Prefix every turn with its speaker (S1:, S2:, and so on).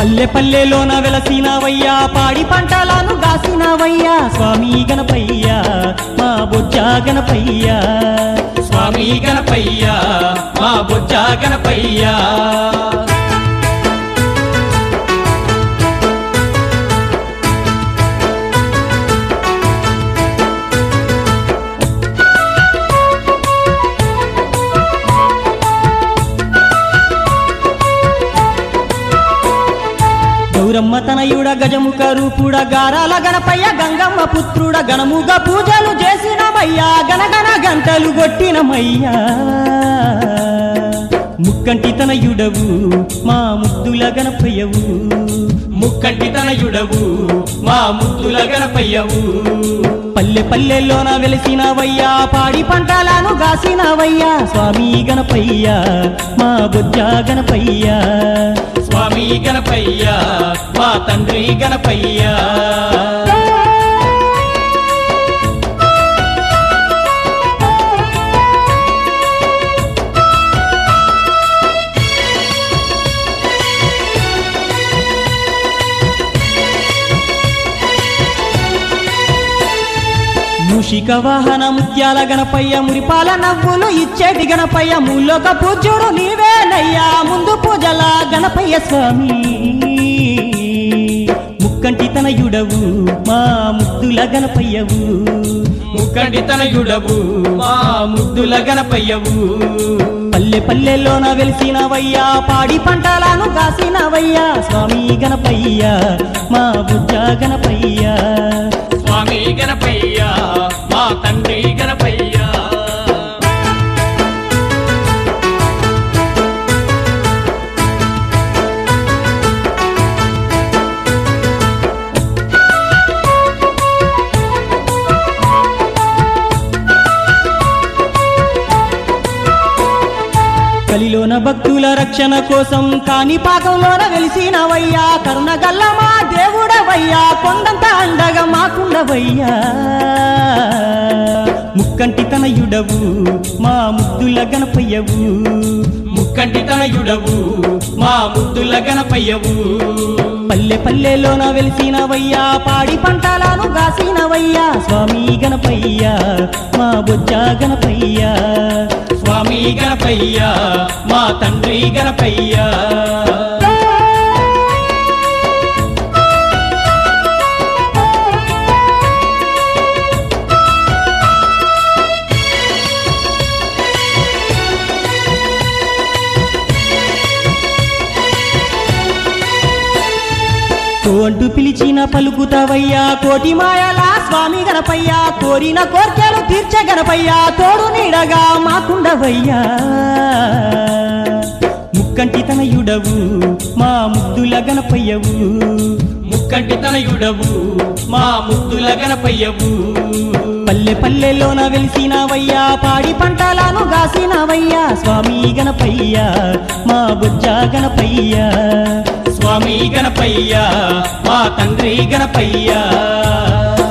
S1: పల్లె పల్లెలోన వెలసినవయ్యా పాడి పంటలను గాసినవయ్యా స్వామి గణపయ్యా మా బొజ్జ గణపయ్యా
S2: స్వామి గణపయ్య మా బొజ్జ గణపయ్య
S1: గౌరమ్మ తనయుడ గజముఖ రూపుడ గారాల గణపయ్య గంగమ్మ పుత్రుడ గణముగా పూజలు చేసినమయ్యా గనగన గంటలు కొట్టినమయ్యా ముక్కంటి తనయుడవు మా ముద్దుల గణపయ్యవు
S2: ముక్కంటి తనయుడవు మా ముద్దుల గణపయ్యవు
S1: పల్లె పల్లెల్లోన వెలిసినవయ్యా పాడి పంటలను గాసినవయ్యా స్వామి గణపయ్యా మా బుజ్జ గణపయ్యా
S2: స్వామి గణపయ్య మా తండ్రి గణపయ్య
S1: మూషిక వాహన ముత్యాల గణపయ్య మురిపాల నవ్వులు ఇచ్చేటి గణపయ్య మూలోక పూజ్యుడు నీవేనయ్యా ముందు పూజల గణపయ్య స్వామి ముక్కంటి తనయుడవు మా ముద్దుల గణపయ్యవు
S2: ముక్కంటి తనయుడవు మా ముద్దుల గణపయ్యవు
S1: పల్లె పల్లెల్లోన వెలిసినవయ్యా పాడి పంటలను కాసినవయ్యా స్వామి గణపయ్యా మా బుజ్జ గణపయ్యా
S2: స్వామి గణపయ్య మా తండ్రి గణపయ్య
S1: కలిలోన భక్తుల రక్షణ కోసం కాని పాకంలోన వెలిసినవయ్యా కరుణ గల్లమా దేవుడవయ్యా కొండంత అండగా మాకుండవయ్యా ముక్కంటి తనయుడవు మా ముద్దుల గణపయ్యవు
S2: ముక్కంటి తనయుడవు మా ముద్దుల గణపయ్యవు
S1: పల్లె పల్లెలోన వెలిసినవయ్యా పాడి పంటలను గాసినవయ్యా స్వామి గణపయ్యా మా బొజ్జ గణపయ్యా
S2: స్వామి గణపయ్య మా తండ్రి గణపయ్య
S1: తో అంటూ పిలిచిన పలుకుతావయ్యా కోటి మాయలా స్వామి గణపయ్యా కోరిన కోర్కెలు తీర్చే గణపయ్యా తోడు నీడగా మాకుండవయ్యా ముక్కంటి తనయుడవు మా ముద్దుల గణపయ్యవు
S2: ముక్కంటి తనయుడవు మా ముద్దుల గణపయ్యవు
S1: పల్లె పల్లెలోన వెలిసినవయ్యా పాడి పంటలను గాసినవయ్యా స్వామి గణపయ్యా మా బుజ్జ గణపయ్యా
S2: స్వామి గణపయ్య మా తండ్రి గణపయ్య